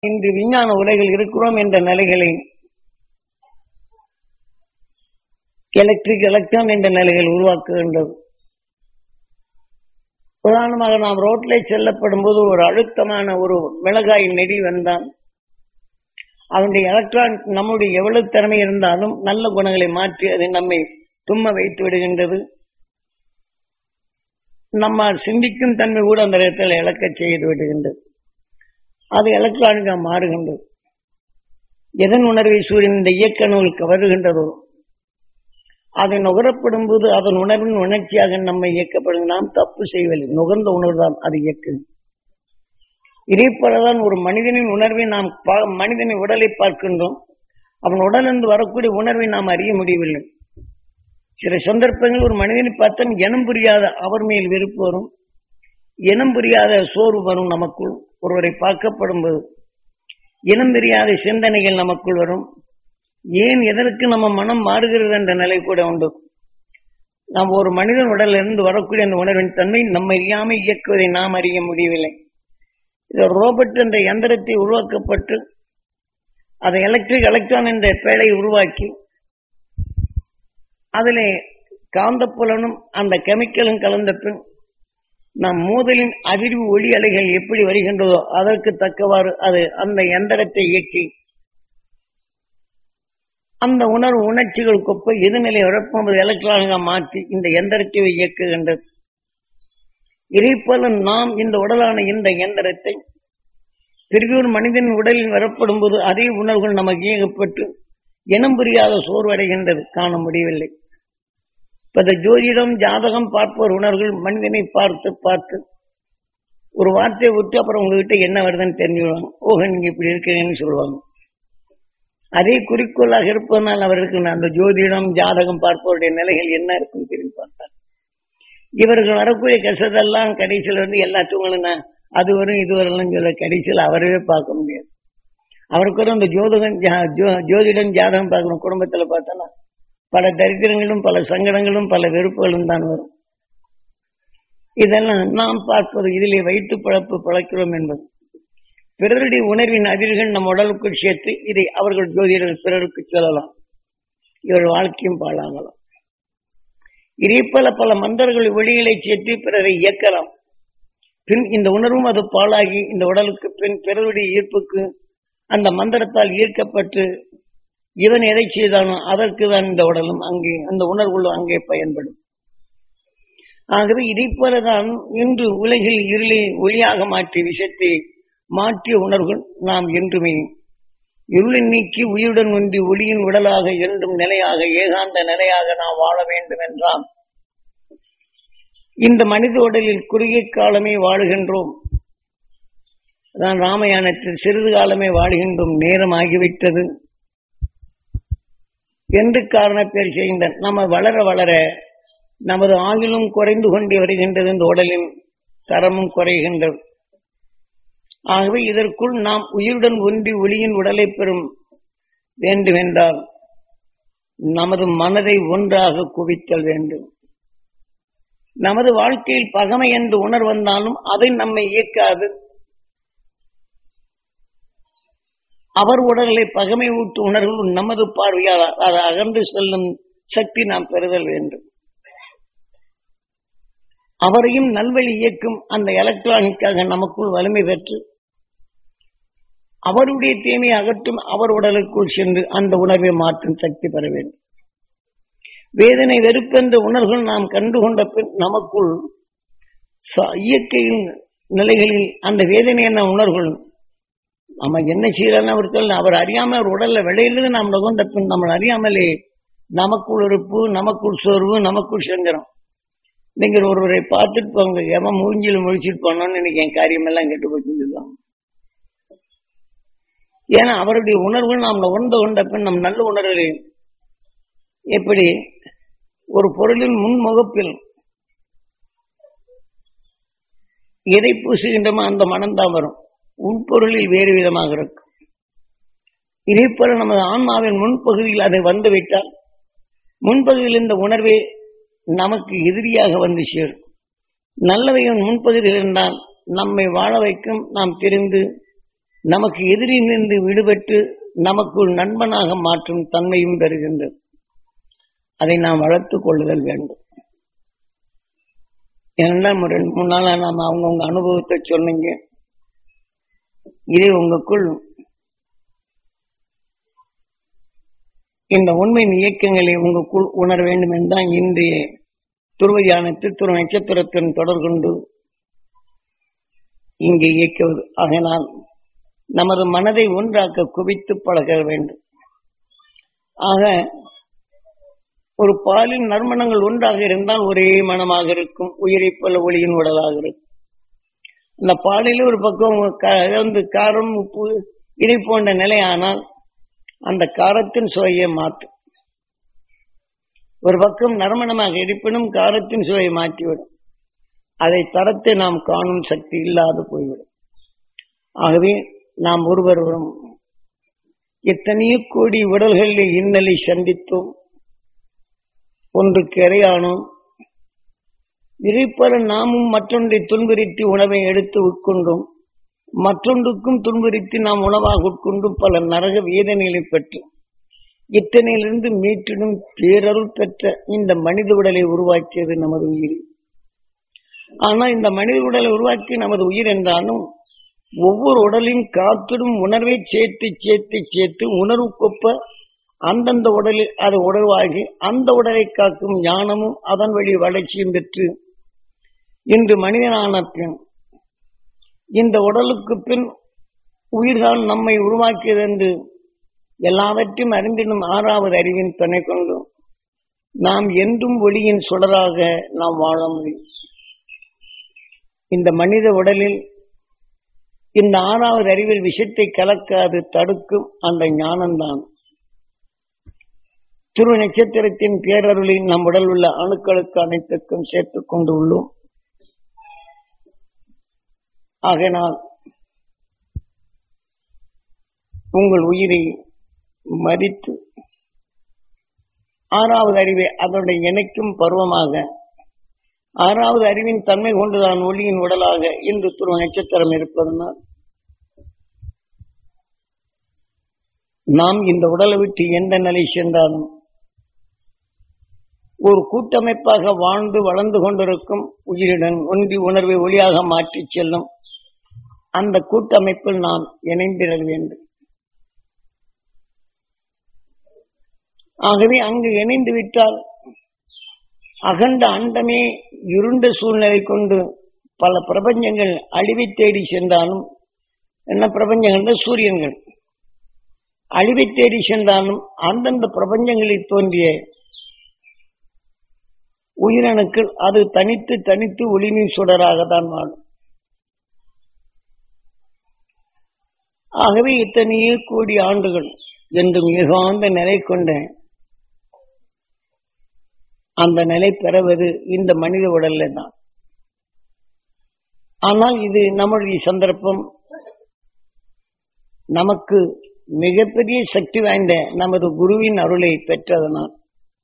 இன்று விஞ்ஞான உலகில் இருக்கிறோம் என்ற நிலைகளை எலக்ட்ரிக் எலக்ட்ரான் என்ற நிலைகள் உருவாக்குகின்றது உதாரணமாக நாம் ரோட்ல செல்லப்படும் போது ஒரு அழுத்தமான ஒரு மிளகாய் நெடி வந்தால் அதனுடைய எலக்ட்ரான் நம்முடைய எவ்வளவு திறமை இருந்தாலும் நல்ல குணங்களை மாற்றி அது நம்மை தும்ம வைத்து விடுகின்றது நம்ம சிந்திக்கும் தன்மை கூட அந்த இடத்துல இழக்க செய்து விடுகின்றது அது எலக்ட்ரானிக்கா மாறுகின்றது எதன் உணர்வை சூரியன் இந்த இயக்க நூல் கவருகின்றதோ அதை நுகரப்படும் போது அதன் உணர்வின் உணர்ச்சியாக நம்மை இயக்கப்படும் நாம் தப்பு செய்வதில்லை நுகர்ந்த உணர்வுதான் அது இயக்குது இதே போலதான் ஒரு மனிதனின் உணர்வை நாம் மனிதனின் உடலை பார்க்கின்றோம் அவன் உடலிருந்து வரக்கூடிய உணர்வை நாம் அறிய முடியவில்லை சில சந்தர்ப்பங்கள் ஒரு மனிதனை பார்த்தா இனம் புரியாத அவர் மேல் வெறுப்பு வரும் இனம் புரியாத சோர்வு வரும் நமக்குள் ஒருவரை பார்க்கப்படும் போது இனம் தெரியாத சிந்தனைகள் நமக்குள் வரும் ஏன் எதற்கு நம்ம மனம் மாறுகிறது என்ற நிலை கூட உண்டு நாம் ஒரு மனிதன் உடலில் இருந்து வரக்கூடிய அந்த உணர்வின் தன்மை நம்ம அறியாமல் இயக்குவதை நாம் அறிய முடியவில்லை இது ரோபோட் என்ற எந்திரத்தை உருவாக்கப்பட்டு அதை எலக்ட்ரிக் எலக்ட்ரான் என்ற பேழை உருவாக்கி அதிலே காந்தப்புலனும் அந்த கெமிக்கலும் கலந்த பின் நம் மூதலின் அதிர்வு ஒளி அலைகள் எப்படி வருகின்றதோ அதற்கு தக்கவாறு அது அந்த எந்திரத்தை இயக்கி அந்த உணர்வு உணர்ச்சிகள் கொப்ப எதிர்நிலை உழப்பது எலக்ட்ரானாக மாற்றி இந்த எந்திரத்தை இயக்குகின்றது இதே போல நாம் இந்த உடலான இந்த இயந்திரத்தை திருவியூர் மனிதன் உடலில் வரப்படும் போது அதே உணர்வுகள் நமக்கு இயக்கப்பட்டு இனம் புரியாத சோர்வடைகின்றது காண முடியவில்லை இப்ப இந்த ஜோதிடம் ஜாதகம் பார்ப்போர் உணர்வுகள் மனிதனை பார்த்து பார்த்து ஒரு வார்த்தையை விட்டு அப்புறம் உங்ககிட்ட என்ன வருதுன்னு தெரிஞ்சுடுவாங்க ஓஹோ நீங்க இப்படி இருக்கீங்கன்னு சொல்லுவாங்க அதே குறிக்கோளாக இருப்பதனால் அவருக்கு அந்த ஜோதிடம் ஜாதகம் பார்ப்பவருடைய நிலைகள் என்ன இருக்கும் தெரியும் பார்த்தார் இவர்கள் வரக்கூடிய கசதெல்லாம் கடைசியில் வந்து எல்லாத்துக்கும் அது வரும் இது வரலாம் சொல்ல கடைசியில் அவரவே பார்க்க முடியாது அவருக்கு ஒரு அந்த ஜோதகம் ஜோதிடம் ஜாதகம் பார்க்கணும் குடும்பத்துல பார்த்தோன்னா பல தரித்திரங்களும் பல சங்கடங்களும் பல வெறுப்புகளும் தான் வரும் இதெல்லாம் நாம் பார்ப்பது இதிலே வைத்து பழப்பு பழக்கிறோம் என்பது பிறருடைய உணர்வின் அதிர்கள் நம் உடலுக்குள் சேர்த்து இதை அவர்கள் ஜோதிடர்கள் பிறருக்கு சொல்லலாம் இவர்கள் வாழ்க்கையும் பாழாகலாம் இதே போல பல மந்தர்கள் ஒளிகளை சேர்த்து பிறரை இயக்கலாம் பின் இந்த உணர்வும் அது பாழாகி இந்த உடலுக்கு பின் பிறருடைய ஈர்ப்புக்கு அந்த மந்திரத்தால் ஈர்க்கப்பட்டு இவன் எதை செய்தானோ அதற்கு தான் இந்த உடலும் அங்கே அந்த உணர்வுகளும் அங்கே பயன்படும் ஆகவே இதை போலதான் இன்று உலகில் இருளை ஒளியாக மாற்றிய விஷயத்தை மாற்றிய உணர்வுகள் நாம் என்றுமே இருளை நீக்கி உயிருடன் ஒன்றி ஒளியின் உடலாக என்றும் நிலையாக ஏகாந்த நிலையாக நாம் வாழ வேண்டும் என்றால் இந்த மனித உடலில் குறுகிய காலமே வாழுகின்றோம் தான் ராமயானத்தில் சிறிது காலமே வாழுகின்றோம் நேரம் ஆகிவிட்டது என்று காரண பேர் செய்கின்ற நம்ம வளர வளர நமது ஆயுளும் குறைந்து கொண்டே வருகின்றது இந்த உடலின் தரமும் குறைகின்றது ஆகவே இதற்குள் நாம் உயிருடன் ஒன்றி ஒளியின் உடலை பெறும் வேண்டுமென்றால் நமது மனதை ஒன்றாக குவித்தல் வேண்டும் நமது வாழ்க்கையில் பகமை என்று உணர் வந்தாலும் அதை நம்மை இயக்காது அவர் உடல்களை பகமை ஊட்டு உணர்வு நமது பார்வையால் அதை அகன்று செல்லும் சக்தி நாம் பெறுதல் வேண்டும் அவரையும் நல்வழி இயக்கும் அந்த எலக்ட்ரானிக்காக நமக்குள் வலிமை பெற்று அவருடைய தீமையை அகற்றும் அவர் உடலுக்குள் சென்று அந்த உணர்வை மாற்றும் சக்தி பெற வேண்டும் வேதனை வெறுப்பென்ற உணர்வுகள் நாம் கண்டுகொண்ட பின் நமக்குள் இயற்கையின் நிலைகளில் அந்த வேதனை என்ன உணர்வுகள் நம்ம என்ன செய்யறான்னு அவர் அவர் அறியாம அவர் உடல்ல விளையிலிருந்து நாம் நுகர்ந்த பின் நம்ம அறியாமலே நமக்குள் இருப்பு நமக்குள் சோர்வு நமக்குள் செஞ்சரம் நீங்கள் ஒருவரை பார்த்துட்டு போங்க எவன் மூஞ்சியில் முழிச்சிட்டு போனோம்னு இன்னைக்கு என் காரியமெல்லாம் கெட்டு போச்சுன்னு சொல்லுவாங்க ஏன்னா அவருடைய உணர்வு நாம் உணர்ந்து கொண்ட பின் நம் நல்ல உணர்வு எப்படி ஒரு பொருளின் முன்முகப்பில் எதை பூசுகின்றமோ அந்த மனம்தான் வரும் உட்பொருளில் வேறு விதமாக இருக்கும் இதே போல நமது ஆன்மாவின் முன்பகுதியில் அதை வந்துவிட்டால் முன்பகுதியில் இந்த உணர்வே நமக்கு எதிரியாக வந்து சேரும் நல்லவையின் முன்பகுதியில் இருந்தால் நம்மை வாழ வைக்கும் நாம் தெரிந்து நமக்கு எதிரில் நின்று விடுபட்டு நமக்குள் நண்பனாக மாற்றும் தன்மையும் பெறுகின்றது அதை நாம் வளர்த்துக் கொள்ளுதல் வேண்டும் ஏனென்றால் ரெண்டு மூணு நாளா நாம் அவங்கவுங்க அனுபவத்தை சொன்னீங்க இதே உங்களுக்குள் இந்த உண்மையின் இயக்கங்களை உங்களுக்குள் உணர வேண்டும் என்றால் இன்றைய துருவ தியானத்தில் துருவ நட்சத்திரத்தின் தொடர் கொண்டு இங்கே இயக்குவது ஆகினால் நமது மனதை ஒன்றாக்க குவித்து பழக வேண்டும் ஆக ஒரு பாலின் நறுமணங்கள் ஒன்றாக இருந்தால் ஒரே மனமாக இருக்கும் உயிரை போல ஒளியின் உடலாக இருக்கும் அந்த பாலில் ஒரு பக்கம் வந்து காரம் உப்பு இதை போன்ற நிலை ஆனால் அந்த காரத்தின் சுவையை மாற்றும் ஒரு பக்கம் நறுமணமாக இருப்பினும் காரத்தின் சுவையை மாற்றிவிடும் அதை தரத்தை நாம் காணும் சக்தி இல்லாது போய்விடும் ஆகவே நாம் ஒருவரும் எத்தனையோ கோடி உடல்களில் இன்னலை சந்தித்தோம் ஒன்றுக்கு இறையானோம் இதைப்போல நாமும் மற்றொன்றை துன்புறுத்தி உணவை எடுத்து உட்கொண்டோம் மற்றொன்றுக்கும் துன்புறுத்தி நாம் உணவாக உட்கொண்டும் பல நரக வேதனைகளை பெற்று இத்தனையிலிருந்து மீட்டிடும் பேரருள் பெற்ற இந்த மனித உடலை உருவாக்கியது நமது உயிர் ஆனால் இந்த மனித உடலை உருவாக்கி நமது உயிர் என்றாலும் ஒவ்வொரு உடலின் காத்திடும் உணர்வை சேர்த்து சேர்த்து சேர்த்து உணர்வுக்கொப்ப அந்தந்த உடலில் அது உணர்வாகி அந்த உடலை காக்கும் ஞானமும் அதன் வழி வளர்ச்சியும் பெற்று இன்று மனிதனான பின் இந்த உடலுக்கு பின் உயிர்தான் நம்மை உருவாக்கியது என்று எல்லாவற்றையும் அறிந்திடும் ஆறாவது அறிவின் துணை கொண்டு நாம் என்றும் ஒளியின் சுடராக நாம் வாழ முடியும் இந்த மனித உடலில் இந்த ஆறாவது அறிவில் விஷத்தை கலக்காது தடுக்கும் அந்த ஞானம்தான் திரு நட்சத்திரத்தின் பேரருளை நம் உடல் உள்ள அணுக்களுக்கு அனைத்துக்கும் சேர்த்துக் கொண்டு உள்ளோம் ஆகையினால் உங்கள் உயிரை மதித்து ஆறாவது அறிவை அதனுடைய இணைக்கும் பருவமாக ஆறாவது அறிவின் தன்மை கொண்டுதான் ஒளியின் உடலாக இன்று துருவ நட்சத்திரம் இருப்பதனால் நாம் இந்த உடலை விட்டு எந்த நிலை சென்றாலும் ஒரு கூட்டமைப்பாக வாழ்ந்து வளர்ந்து கொண்டிருக்கும் உயிருடன் ஒன்றி உணர்வை ஒளியாக மாற்றிச் செல்லும் அந்த கூட்டமைப்பில் நாம் இணைந்திட வேண்டும் ஆகவே அங்கு இணைந்து விட்டால் அகண்ட அண்டமே இருண்ட சூழ்நிலை கொண்டு பல பிரபஞ்சங்கள் அழிவை தேடி சென்றாலும் என்ன பிரபஞ்சங்கள் சூரியன்கள் அழிவை தேடி சென்றாலும் அந்தந்த பிரபஞ்சங்களில் தோன்றிய உயிரணுக்கள் அது தனித்து தனித்து ஒளிமின் சுடராகத்தான் வாழும் ஆகவே இத்தனையே கோடி ஆண்டுகள் என்றும் மிகாந்த நிலை கொண்ட அந்த நிலை பெறுவது இந்த மனித உடல்ல தான் ஆனால் இது நம்முடைய சந்தர்ப்பம் நமக்கு மிகப்பெரிய சக்தி வாய்ந்த நமது குருவின் அருளை பெற்றதனால்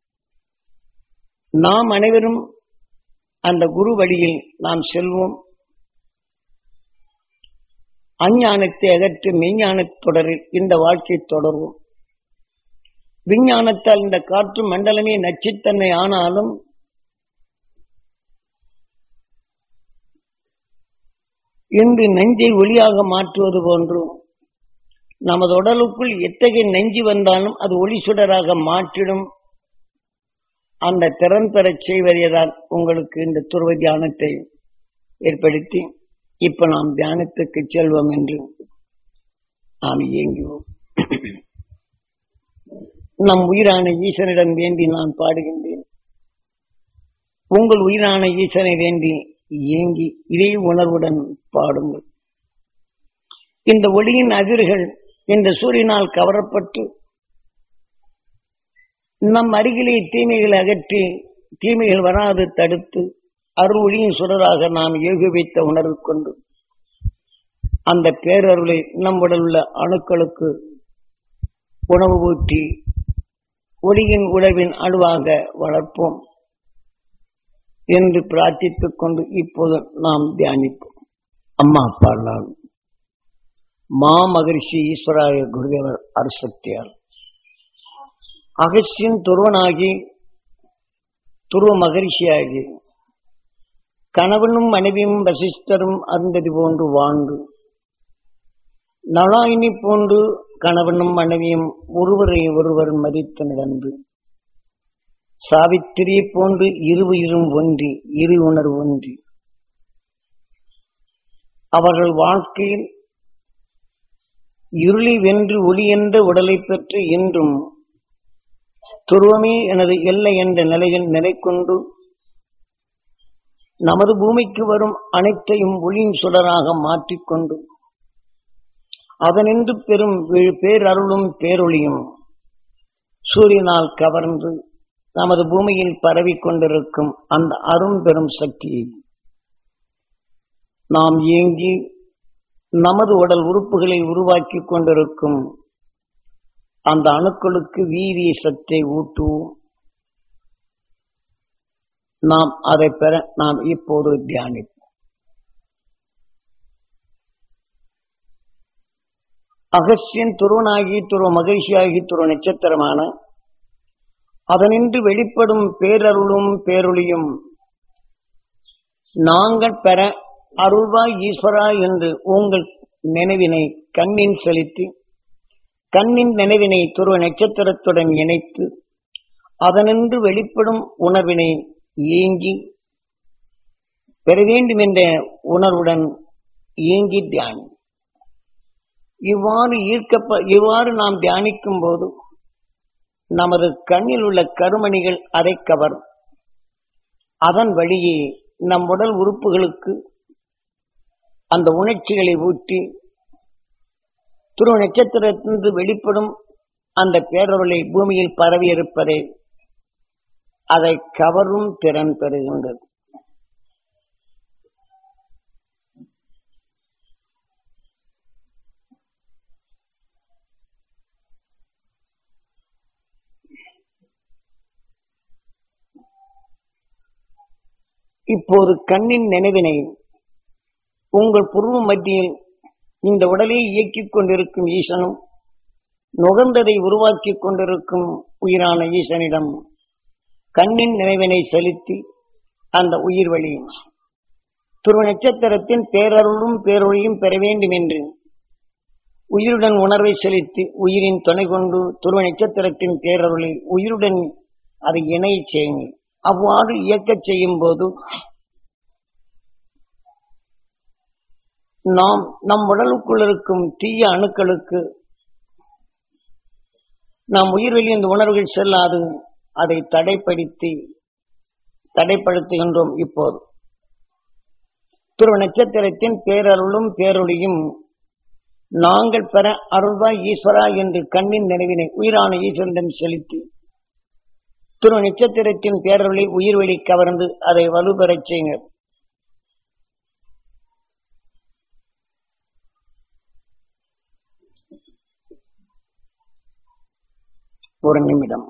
நாம் அனைவரும் அந்த குரு வழியில் நாம் செல்வோம் அஞ்ஞானத்தை அகற்றி மெய்ஞான தொடரில் இந்த வாழ்க்கை தொடர்வோம் விஞ்ஞானத்தால் இந்த காற்று மண்டலமே நச்சுத்தன்மை ஆனாலும் இன்று நெஞ்சை ஒளியாக மாற்றுவது போன்றும் நமது உடலுக்குள் எத்தகைய நெஞ்சு வந்தாலும் அது ஒளி சுடராக மாற்றிடும் அந்த திறன் பெறச் செய்வதைதான் உங்களுக்கு இந்த துருவ தியானத்தை ஏற்படுத்தி இப்ப நாம் தியானத்துக்கு செல்வோம் என்று நாம் இயங்குவோம் நம் உயிரான ஈசனிடம் வேண்டி நான் பாடுகின்றேன் உங்கள் உயிரான ஈசனை வேண்டி இயங்கி இதே உணர்வுடன் பாடுங்கள் இந்த ஒளியின் அதிர்கள் இந்த சூரியனால் கவரப்பட்டு நம் அருகிலே தீமைகளை அகற்றி தீமைகள் வராது தடுத்து அருள் ஒளியின் சுடராக நாம் ஏகுவித்த உணர்வு கொண்டு அந்த பேரருளை நம் உடல் உள்ள அணுக்களுக்கு உணவு ஊற்றி ஒளியின் உழவின் அணுவாக வளர்ப்போம் என்று பிரார்த்தித்துக் கொண்டு இப்போது நாம் தியானிப்போம் அம்மா அப்பா எல்லாம் மா மகரிஷி ஈஸ்வராய குருதேவர் அருசக்தியால் அகசியன் துருவனாகி துருவ மகரிஷியாகி கணவனும் மனைவியும் வசிஷ்டரும் அருந்ததி போன்று வாழ்ந்து நலாயினி போன்று கணவனும் மனைவியும் ஒருவரை ஒருவர் மதித்து நடந்து சாவித்திரியை போன்று இருவுயிரும் ஒன்றி இரு உணர்வு ஒன்றி அவர்கள் வாழ்க்கையில் இருளி வென்று ஒளி என்ற உடலை பெற்று இன்றும் துருவமே எனது எல்லை என்ற நிலையில் நிலை கொண்டு நமது பூமிக்கு வரும் அனைத்தையும் ஒளியின் சுடராக மாற்றிக்கொண்டு அதனின்று பெரும் பேரருளும் பேரொளியும் சூரியனால் கவர்ந்து நமது பூமியில் பரவி கொண்டிருக்கும் அந்த அரும் பெரும் சக்தியை நாம் இயங்கி நமது உடல் உறுப்புகளை உருவாக்கி கொண்டிருக்கும் அந்த அணுக்களுக்கு வீரிய சத்தை ஊட்டுவோம் நாம் அதை பெற நாம் இப்போது தியானிப்போம் அகசியன் துருவனாகி துருவ மகிழ்ச்சியாகி துருவ நட்சத்திரமான அதனின்று வெளிப்படும் பேரருளும் பேரொளியும் நாங்கள் பெற அருள்வாய் ஈஸ்வரா என்று உங்கள் நினைவினை கண்ணின் செலுத்தி கண்ணின் நினைவினை துருவ நட்சத்திரத்துடன் இணைத்து அதனின்று வெளிப்படும் உணர்வினை ஏங்கி பெற வேண்டும் என்ற உணர்வுடன் ஏங்கி தியானி இவ்வாறு ஈர்க்கப்ப இவ்வாறு நாம் தியானிக்கும் போது நமது கண்ணில் உள்ள கருமணிகள் அதை கவரும் அதன் வழியே நம் உடல் உறுப்புகளுக்கு அந்த உணர்ச்சிகளை ஊட்டி துருவ நட்சத்திரத்திலிருந்து வெளிப்படும் அந்த பேரொருளை பூமியில் பரவி இருப்பதை அதை கவரும் திறன் பெறுகின்றது இப்போது கண்ணின் நினைவினை உங்கள் புருவ மத்தியில் இந்த உடலை இயக்கிக் கொண்டிருக்கும் ஈசனும் நுகர்ந்ததை உருவாக்கிக் கொண்டிருக்கும் உயிரான ஈசனிடம் கண்ணின் நினைவினை செலுத்தி அந்த உயிர் வழி துருவ நட்சத்திரத்தின் பேரருளும் பேரொழியும் பெற வேண்டும் என்று உயிருடன் உணர்வை செலுத்தி உயிரின் துணை கொண்டு துருவ நட்சத்திரத்தின் பேரருளை உயிருடன் அதை இணை செய்யுங்கள் அவ்வாறு இயக்கச் செய்யும் போது நாம் நம் உடலுக்குள் இருக்கும் தீய அணுக்களுக்கு நாம் உயிர்வெளி இந்த உணர்வுகள் செல்லாது அதை தடைப்படுத்தி தடைப்படுத்துகின்றோம் இப்போது துருவ நட்சத்திரத்தின் பேரருளும் பேரொழியும் நாங்கள் பெற அருள்வாய் ஈஸ்வரா என்று கண்ணின் நினைவினை உயிரான ஈஸ்வரனிடம் செலுத்தி துருவ நட்சத்திரத்தின் பேரொழி உயிர் வழி கவர்ந்து அதை வலுப்பெறச் செய்யுங்கள் ஒரு நிமிடம்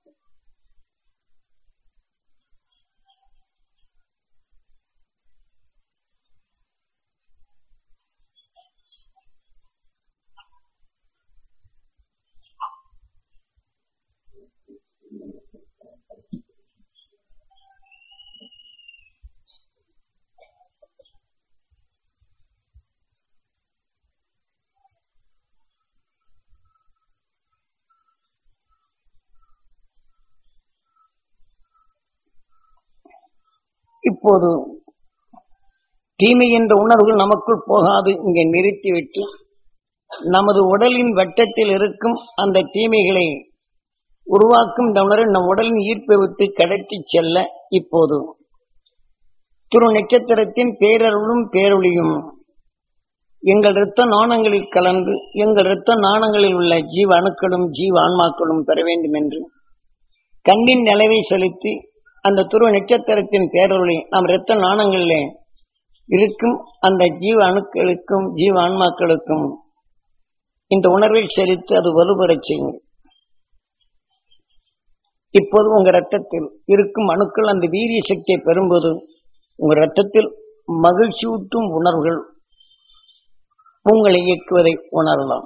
இப்போது தீமை என்ற உணர்வுகள் நமக்குள் போகாது இங்கே நிறுத்திவிட்டு நமது உடலின் வட்டத்தில் இருக்கும் அந்த தீமைகளை உருவாக்கும் இந்த உணர்வு நம் உடலின் ஈர்ப்பை விட்டு கடத்தி செல்ல இப்போது துரு நட்சத்திரத்தின் பேரருளும் பேரொழியும் எங்கள் இரத்த நாணங்களில் கலந்து எங்கள் இரத்த நாணங்களில் உள்ள ஜீவ அணுக்களும் ஜீவ ஆன்மாக்களும் பெற வேண்டும் என்று கண்ணின் நிலவை செலுத்தி அந்த துருவ நட்சத்திரத்தின் பேரொழி நம் இரத்த நாணங்களிலே இருக்கும் அந்த ஜீவ அணுக்களுக்கும் ஜீவ ஆன்மாக்களுக்கும் இந்த உணர்வை செலுத்தி அது வலுப்பெறச் செய்யும் இப்போது உங்க ரத்தத்தில் இருக்கும் அணுக்கள் அந்த வீரிய சக்தியை பெறும்போது உங்க ரத்தத்தில் மகிழ்ச்சியூட்டும் உணர்வுகள் உங்களை இயக்குவதை உணரலாம்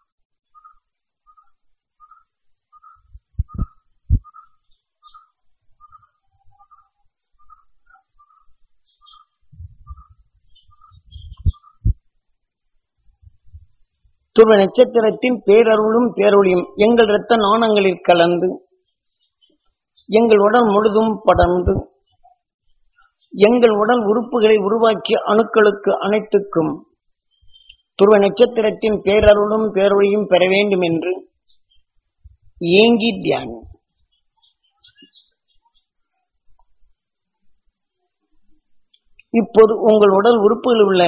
துருவ நட்சத்திரத்தின் பேரருளும் பேரொழியும் எங்கள் இரத்த நாணங்களில் கலந்து எங்கள் உடல் முழுதும் படர்ந்து எங்கள் உடல் உறுப்புகளை உருவாக்கிய அணுக்களுக்கு அனைத்துக்கும் துருவ நட்சத்திரத்தின் பேரருளும் பேரொழியும் பெற வேண்டும் என்று ஏங்கி தியானம் இப்போது உங்கள் உடல் உறுப்புகளில் உள்ள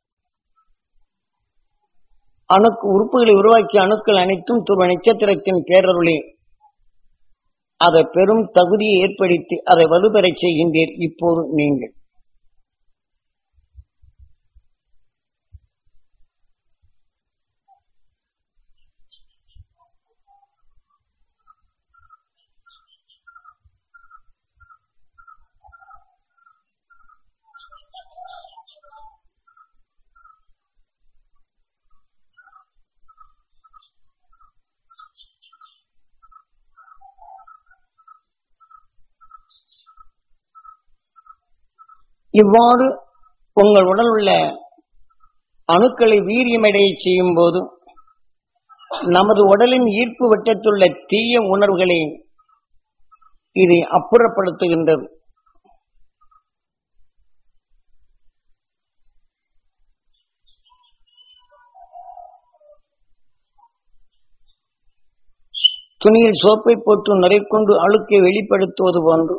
அணுக்கு உறுப்புகளை உருவாக்கிய அணுக்கள் அனைத்தும் துருவ நட்சத்திரத்தின் பேரருளே அதை பெரும் தகுதியை ஏற்படுத்தி அதை வலுப்பெறச் செய்கின்றீர் இப்போது நீங்கள் இவ்வாறு உங்கள் உடல் உள்ள அணுக்களை வீரியமடைய செய்யும் போது நமது உடலின் ஈர்ப்பு வட்டத்துள்ள தீய உணர்வுகளை இதை அப்புறப்படுத்துகின்றது துணியில் சோப்பை போட்டு நுரைக்கொண்டு அழுக்கை வெளிப்படுத்துவது போன்று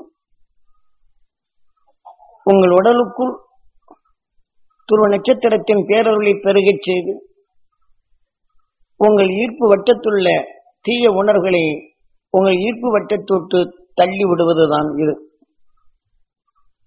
உங்கள் உடலுக்குள் துருவ நட்சத்திரத்தின் பேரருளை பெருகச் செய்து உங்கள் ஈர்ப்பு வட்டத்துள்ள தீய உணர்வுகளை உங்கள் ஈர்ப்பு வட்டத்தொட்டு தள்ளி விடுவதுதான் இது